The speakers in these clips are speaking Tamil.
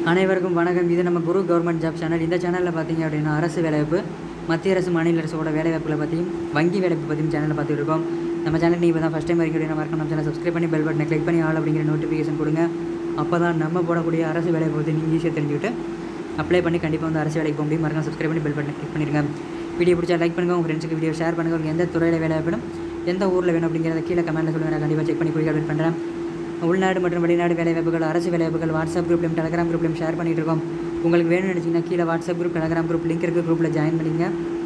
அனைவருக்கும் வணக்கம் இது நம்ம குரு கவர்மெண்ட் ஜாப் சேனல் இந்த சேனலில் பார்த்தீங்க அப்படின்னா அரசு வேலைவாய்ப்பு மத்திய அரசு மாநில அரசோட வேலைவாய்ப்புகளை பற்றியும் வங்கி வேலைவாய்ப்பு பற்றியும் சேனலில் பார்த்துட்டு இருக்கோம் நம்ம சேனல் நீங்கள் இப்போ தான் ஃபஸ்ட் டைம் வரைக்கும் அப்படின்னா மறக்காம நம்ம சேனல் சப்ஸ்கிரைப் பண்ணி பெல் பட்டனை கிளிக் பண்ணி ஆல் அப்படிங்கிற நோட்டிஃபிகேஷன் கொடுங்க அப்போ தான் நம்ம போடக்கூடிய அரசு வேலைவாய்ப்பு பற்றி நீங்கள் ஈஸியாக தெரிஞ்சுக்கிட்டு அப்ளை பண்ணி கண்டிப்பாக வந்து அரசு வேலைக்கு போக முடியும் மறக்காம சப்ஸ்கிரைப் பண்ணி பெல் பட்டனை கிளிக் பண்ணிடுங்க வீடியோ பிடிச்சா லைக் பண்ணுங்கள் உங்கள் ஃப்ரெண்ட்ஸுக்கு வீடியோ ஷேர் பண்ணுங்கள் உங்களுக்கு எந்த துறையில் வேலை வேணும் எந்த ஊரில் வேணும் அப்படிங்கிறத கீழே கமெண்ட்டில் சொல்லுங்கள் நான் கண்டிப்பாக செக் பண்ணி போய் அப்டேட் பண்ணுறேன் உள்நாடு மற்றும் வெளிநாடு வேலைவாய்ப்புகள் அரசு வேலைவாய்ப்புகள் வாட்ஸ்அப் குரூப்லையும் டெலகிராம் குரூப்லையும் ஷேர் பண்ணிட்டு இருக்கோம் உங்களுக்கு வேணும்னு நினச்சிங்கன்னா கீழே WhatsApp group Telegram group link இருக்குது குரூப்பில் ஜாயின் பண்ணிங்க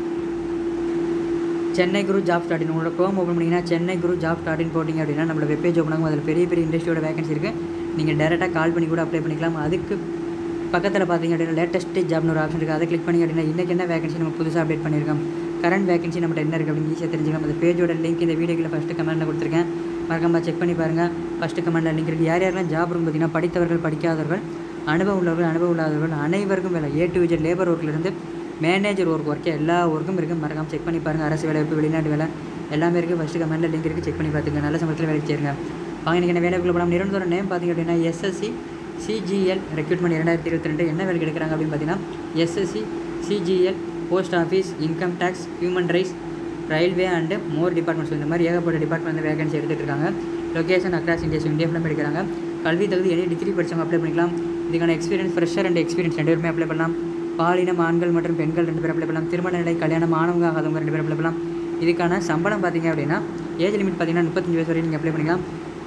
சென்னை குரு ஜாப் ஸ்டார்டின் உங்களோட க்ரோம் ஓப்பன் பண்ணிங்கன்னா சென்னை குரு ஜாப் ஸ்டார்டின் போட்டிங்க அப்படின்னா நம்மளோட வெப்பேஜ் ஓப்பன் ஆகும் அதில் பெரிய பெரிய இண்டஸ்ட்ரியோட வேகன்சி இருக்குது நீங்கள் டேரெக்டாக கால் பண்ணி கூட அப்ளை பண்ணிக்கலாம் அதுக்கு பக்கத்தில் பார்த்தீங்க அப்படின்னா லேட்டஸ்ட் ஜாப்னு ஒரு ஆப்ஷன் இருக்குது அதை கிளிக் பண்ணி அப்படின்னா இன்றைக்கி என்ன வேகன்சி நம்ம புதுசாக அப்டேட் பண்ணியிருக்கோம் கரண்ட் வேகன்சி நம்மகிட்ட என்ன இருக்குது அப்படின்னு ஈஸியாக தெரிஞ்சுக்கலாம் அந்த பேஜோட லிங்க் இந்த வீடியோக்கில் ஃபஸ்ட்டு கமெண்ட்டில் கொடுத்துருக்கேன் மறக்காம செக் பண்ணி பாருங்கள் ஃபஸ்ட்டு கமெண்டில் லிங்க் இருக்குது யார் யாரெல்லாம் ஜாப் இருக்கும் பார்த்தீங்கன்னா படித்தவர்கள் படிக்காதவர்கள் அனுபவம் உள்ளவர்கள் அனுபவம் இல்லாதவர்கள் அனைவருக்கும் வேலை ஏ டு விஜெட் லேபர் ஒர்க்லேருந்து மேனேஜர் ஒர்க் வரைக்கும் எல்லா ஒர்க்கும் இருக்குது மறக்காம செக் பண்ணி பாருங்கள் அரசு வேலைவாய்ப்பு வெளிநாட்டு வேலை எல்லாமே இருக்குது ஃபஸ்ட்டு கமெண்ட்டில் லிங்க் இருக்குது செக் பண்ணி பார்த்துங்க நல்ல சமயத்தில் வேலைக்கு சேருங்க வாங்க இன்றைக்கி என்ன வேலைக்குள்ள போனால் நிறுவனத்தோட நேம் பார்த்திங்க அப்படின்னா எஸ்எஸ்சி சிஜிஎல் ரெக்ரூட்மெண்ட் இரண்டாயிரத்தி இருபத்தி ரெண்டு என்ன வேலைக்கு எடுக்கிறாங்க அப்படின்னு பார்த்தீங்கன்னா SSC CGL post office income tax human rights railway and more departments இந்த மாதிரி ஏகப்பட்ட டிபார்ட்மெண்ட் வந்து வேகன்சி எடுத்துகிட்டு இருக்காங்க லொகேஷன் அக்ராஸ் இந்தியா இந்தியா ஃபுல்லாக எடுக்கிறாங்க கல்வி தகுதி எனி டிகிரி படித்தவங்க அப்ளை பண்ணிக்கலாம் இதுக்கான எக்ஸ்பீரியன்ஸ் ஃப்ரெஷர் அண்ட் எக்ஸ்பீரியன்ஸ் ரெண்டு பேருமே அப்ளை பண்ணலாம் பாலினம் ஆண்கள் மற்றும் பெண்கள் ரெண்டு பேர் அப்ளை பண்ணலாம் திருமண நிலை கல்யாணம் ஆனவங்க ஆகாதவங்க ரெண்டு பேர் அப்ளை பண்ணலாம் இதுக்கான சம்பளம் பார்த்தீங்க அப்படின்னா ஏஜ் லிமிட் பார்த்தீங்கன்னா முப்பத்தஞ்சு வயசு வரையும் நீங்கள் அப்ளை பண்ணிக்கலாம்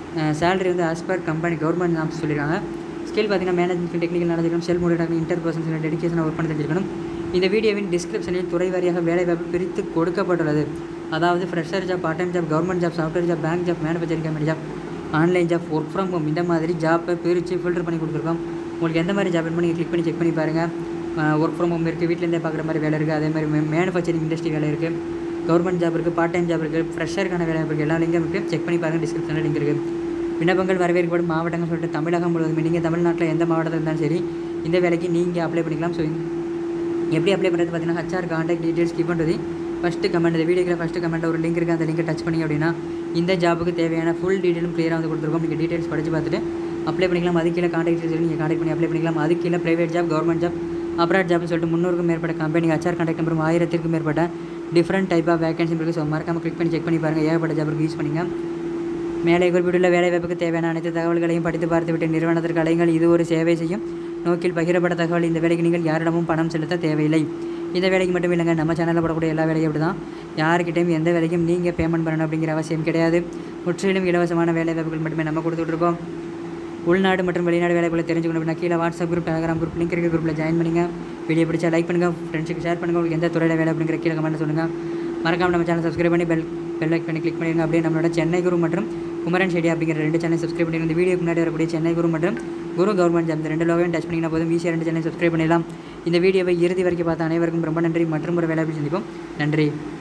சேலரி வந்து as per company government norms சொல்லியிருக்காங்க ஸ்கில் பார்த்தீங்கன்னா மேனேஜ்மெண்ட் டெக்னிக்கல் நாலேஜ் இருக்கணும் செல் மோடியாக இன்டர் பர்சன்ஸ் டெடிக்கேஷன் ஒர்க் பண்ணி தெரிஞ்சிருக்கணும் இந்த வீடியோவின் டிஸ்கிரிப்ஷனில் துறை வாரியாக வேலைவாய்ப்பு பிரித்து கொடுக்கப்பட்டுள்ளது அதாவது fresher job part time job government job software job bank job manufacturing company job online job work from home இந்த மாதிரி ஜாப்பை பிரித்து ஃபில்டர் பண்ணி கொடுத்துருக்கோம் உங்களுக்கு எந்த மாதிரி ஜாப் பண்ணி கிளிக் பண்ணி செக் பண்ணி பாருங்கள் ஒர்க் ஃப்ரம் ஹோம் இருக்குது வீட்டிலேருந்தே பார்க்குற மாதிரி வேலை இருக்குது அதே மாதிரி மேனுஃபேக்சரிங் இண்டஸ்ட்ரி வேலை இருக்குது கவர்மெண்ட் ஜாப் இருக்குது பார்ட் டைம் ஜாப் இருக்குது ஃப்ரெஷருக்கான வேலை இருக்குது எல்லா லிங்கும் இருக்குது செக் பண்ணி பாருங்கள் டிஸ்கிரிப்ஷனில் லிங்க் இருக்குது விண்ணப்பங்கள் வரவேற்கப்படும் மாவட்டங்கள் சொல்லிட்டு தமிழகம் முழுவதும் நீங்கள் தமிழ்நாட்டில் எந்த மாவட்டத்தில் இருந்தாலும் சரி இந்த வேலைக்கு நீங்கள் அப்ளை பண்ணிக்கலாம் ஸோ எப்படி அப்ளை பண்ணுறது பார்த்தீங்கன்னா ஹச்ஆர் கான்டாக்ட் டீட்டெயில்ஸ் கிவ் பண்ணுறது ஃபஸ்ட்டு கமெண்ட் இந்த வீடியோக்கில் ஃபஸ்ட்டு கமெண்ட்டில் ஒரு லிங்க் இருக்குது அந்த லிங்கை டச் பண்ணி அப்படின்னா இந்த ஜாபுக்கு தேவையான ஃபுல் டீட்டெயிலும் க்ளியராக வந்து கொடுத்துருக்கோம் நீங்கள் டீட்டெயில்ஸ் படித்து பார்த்துட்டு அப்ளை பண்ணிக்கலாம் அது கீழே கான்டாக்ட் டீட்டெயில்ஸ் நீங்கள் கான்டாக்ட் பண்ணி அப்ளை பண்ணிக்கலாம் அது கீழே private job government job abroad ஜாப்னு சொல்லிட்டு முந்நூறுக்கும் மேற்பட்ட கம்பெனி ஹச்ஆர் கான்டாக்ட் நம்பரும் ஆயிரத்திற்கும் மேற்பட்ட டிஃப்ரெண்ட் டைப் ஆஃப் வேகன்சி இருக்குது ஸோ மறக்காமல் கிளிக் பண்ணி செக் பண்ணி பாருங்கள் ஏகப்பட்ட ஜாபுக்கு யூஸ் பண்ணிங்க மேலே குறிப்பிட்டுள்ள வேலைவாய்ப்புக்கு தேவையான அனைத்து தகவல்களையும் படித்து பார்த்துவிட்டு நிறுவனத்திற்கு அலைங்கள் இது ஒரு சேவை செய்யும் நோக்கில் பகிரப்பட்ட தகவல் இந்த வேலைக்கு நீங்கள் யாரிடமும் பணம் செலுத்த தேவையில்லை இந்த வேலைக்கு மட்டும் இல்லைங்க நம்ம சேனலில் போடக்கூடிய எல்லா வேலையும் அப்படி தான் யாருக்கிட்டையும் எந்த வேலைக்கும் நீங்கள் பேமெண்ட் பண்ணணும் அப்படிங்கிற அவசியம் கிடையாது முற்றிலும் இலவசமான வேலை வாய்ப்புகள் மட்டுமே நம்ம கொடுத்துட்ருக்கோம் உள்நாடு மற்றும் வெளிநாடு வேலைகளை தெரிஞ்சுக்கணும் அப்படின்னா கீழே WhatsApp group Telegram group link இருக்க குரூப்பில் ஜாயின் பண்ணுங்க வீடியோ பிடிச்சா லைக் பண்ணுங்கள் ஃப்ரெண்ட்ஸுக்கு ஷேர் பண்ணுங்கள் உங்களுக்கு எந்த துறையில் வேலை அப்படிங்கிற கீழே கமெண்ட் சொல்லுங்கள் மறக்காம நம்ம சேனல் சப்ஸ்கிரைப் பண்ணி பெல் பெல் லைக் பண்ணி கிளிக் பண்ணிடுங்க அப்படியே நம்மளோட சென்னை குரு மற்றும் குமரன் ஷெடி அப்படிங்கிற ரெண்டு சேனல் சப்ஸ்கிரைப் பண்ணி இந்த வீடியோக்கு முன்னாடி வரக்கூடிய சென்னை குரு மற்றும் குரு கவர்மெண்ட் ஜாப் இந்த ரெண்டு லோகையும் டச் பண்ணிங்கன்னா போதும் ஈஸியாக ரெண்டு சேனல் சப்ஸ்கிரைப் பண்ணிடலாம் இந்த வீடியோவை இறுதி வரைக்கும் பார்த்த அனைவருக்கும் ரொம்ப நன்றி மற்றும் ஒரு வேலை சந்திப்போம் நன்றி